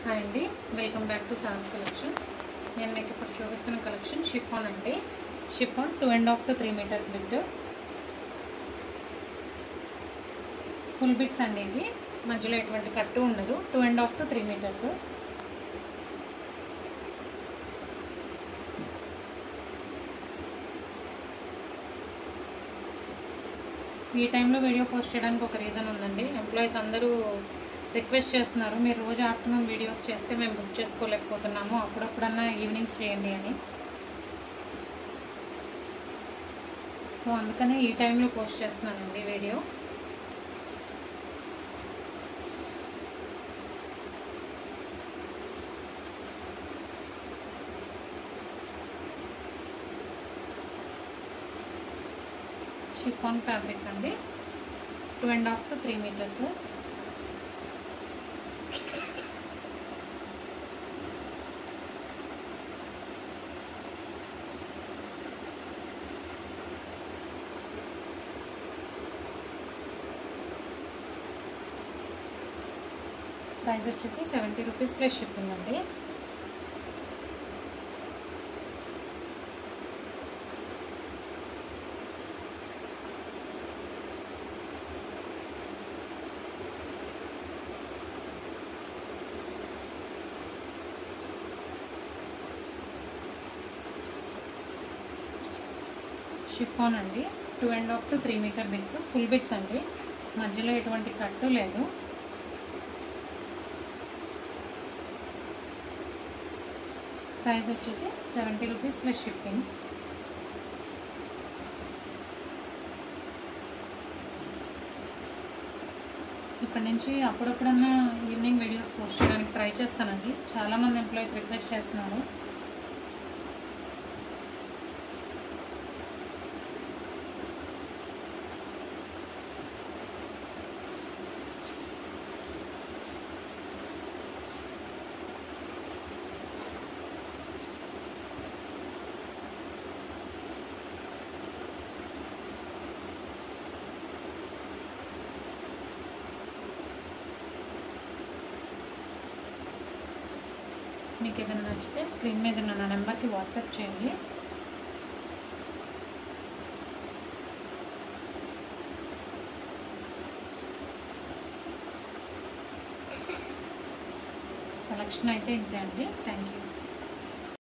hi అండి welcome back to సాస్ collections నేను మీకు ఇప్పుడు చూపిస్తున్న కలెక్షన్ షిఫాన్ అండి chiffon two and half to three metres bit full bits అండి ఇవి మధ్యలో ఎటువంటి కట్టు ఉండదు two and half to three metres ఈ టైంలో వీడియో పోస్ట్ చేయడానికి ఒక రీజన్ ఉందండి ఎంప్లాయీస్ అందరూ రిక్వెస్ట్ చేస్తున్నారు మీరు రోజు ఆఫ్టర్నూన్ వీడియోస్ చేస్తే మేము బుక్ చేసుకోలేకపోతున్నాము అప్పుడప్పుడన్నా ఈవినింగ్స్ చేయండి అని సో అందుకనే ఈ టైంలో పోస్ట్ చేస్తున్నానండి వీడియో షిఫాన్ ఫ్యాబ్రిక్ అండి two and half to three metres price వచ్చేసి సెవెంటీ రూపీస్ ప్లస్ షిప్పింగ్ అండి షిఫాన్ అండి two and half to three metre bits full bits అండి మధ్యలో ఎటువంటి కట్టు లేదు ప్రైస్ వచ్చేసి సెవెంటీ రూపీస్ ప్లస్ షిప్పింగ్ ఇప్పటి నుంచి అప్పుడప్పుడన్నా ఈవినింగ్ వీడియోస్ పోస్ట్ చేయడానికి ట్రై చేస్తానండి చాలామంది ఎంప్లాయీస్ రిక్వెస్ట్ చేస్తున్నారు మీకు ఏదైనా నచ్చితే స్క్రీన్ మీద ఉన్న నా నెంబర్కి వాట్సాప్ చేయండి కలెక్షన్ అయితే ఇంతే అండి థ్యాంక్ యూ